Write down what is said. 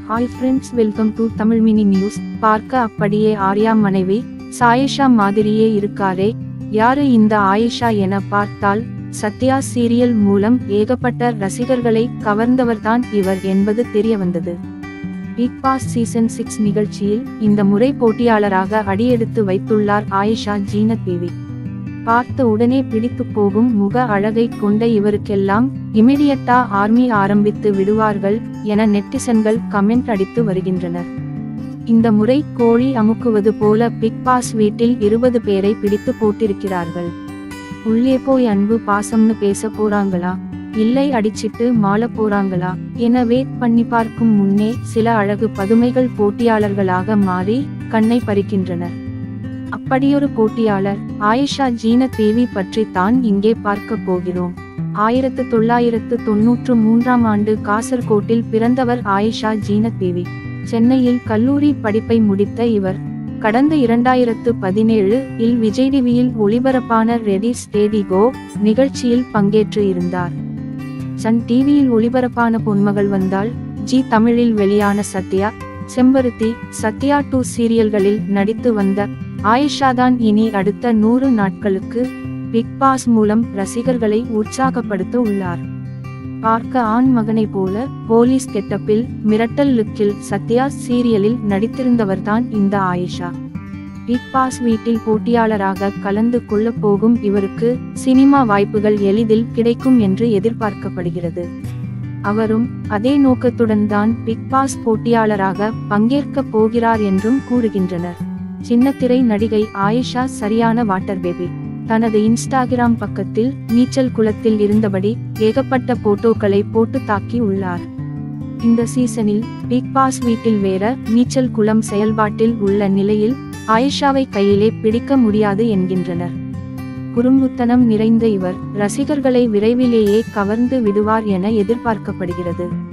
hi friends welcome to Tamil mini news பார்க்க அப்படியே ஆர்யா மனைவி சாயிஷா மாதிரியே இருக்காரே யாரு இந்த ஆயிஷா என பார்த்தால் சத்யா சீரியல் மூலம் ஏகப்பட்ட ரசிகர்களை கவர்ந்தவர்தான் இவர் என்பது தெரிய வந்தது பிக் பாஸ் சீசன் சிக்ஸ் நிகழ்ச்சியில் இந்த முறை போட்டியாளராக அடியெடுத்து வைத்துள்ளார் ஆயிஷா ஜீனத் தேவி பார்த்த உடனே பிடித்து போகும் முக அழகை கொண்ட இவருக்கெல்லாம் இமிடியட்டா ஆர்மி ஆரம்பித்து விடுவார்கள் என நெட்டிசன்கள் கமெண்ட் அடித்து வருகின்றனர் இந்த முறை கோழி அமுக்குவது போல பிக் பாஸ் வீட்டில் இருபது பேரை பிடித்து போட்டிருக்கிறார்கள் உள்ளே போய் அன்பு பாசம்னு பேச போறாங்களா இல்லை அடிச்சிட்டு மாள போறாங்களா என வெயிட் பண்ணி பார்க்கும் முன்னே சில அழகு பதுமைகள் போட்டியாளர்களாக மாறி கண்ணை பறிக்கின்றனர் அப்படியொரு போட்டியாளர் ஆயிஷா ஜீன தேவி பற்றி தான் இங்கே பார்க்க போகிறோம் ஆயிரத்து தொள்ளாயிரத்து தொன்னூற்று மூன்றாம் ஆண்டு காசர்கோட்டில் பிறந்தவர் ஆயிஷா ஜீன தேவி சென்னையில் கல்லூரி படிப்பை முடித்த இவர் கடந்த இரண்டாயிரத்து பதினேழு இல் விஜய் டிவியில் ஒளிபரப்பான ரெடி ஸ்டேடி கோ நிகழ்ச்சியில் பங்கேற்று இருந்தார் சன் டிவியில் ஒளிபரப்பான பொன்மகள் வந்தால் ஜி தமிழில் வெளியான சத்யா செம்பருத்தி சத்யா டூ சீரியல்களில் நடித்து வந்த ஆயிஷாதான் இனி அடுத்த நூறு நாட்களுக்கு பிக் பாஸ் மூலம் ரசிகர்களை உற்சாகப்படுத்த உள்ளார் பார்க்க ஆண் மகனைப் போல போலீஸ் கெட்டப்பில் மிரட்டல் லுக்கில் சத்யா சீரியலில் நடித்திருந்தவர்தான் இந்த ஆயிஷா பிக் பாஸ் வீட்டில் போட்டியாளராக கலந்து கொள்ளப் போகும் இவருக்கு சினிமா வாய்ப்புகள் எளிதில் கிடைக்கும் என்று எதிர்பார்க்கப்படுகிறது அவரும் அதே நோக்கத்துடன் தான் பிக் பாஸ் போட்டியாளராக பங்கேற்கப் போகிறார் என்றும் கூறுகின்றனர் சின்னத்திரை நடிகை ஆயிஷா சரியான வாட்டர் பேபி தனது இன்ஸ்டாகிராம் பக்கத்தில் நீச்சல் குளத்தில் இருந்தபடி ஏகப்பட்ட போட்டோக்களை போட்டு தாக்கி உள்ளார் இந்த சீசனில் பிக் பாஸ் வீட்டில் வேற நீச்சல் குளம் செயல்பாட்டில் உள்ள நிலையில் ஆயிஷாவை கையிலே பிடிக்க முடியாது என்கின்றனர் குறும்புத்தனம் நிறைந்த இவர் ரசிகர்களை விரைவிலேயே கவர்ந்து விடுவார் என எதிர்பார்க்கப்படுகிறது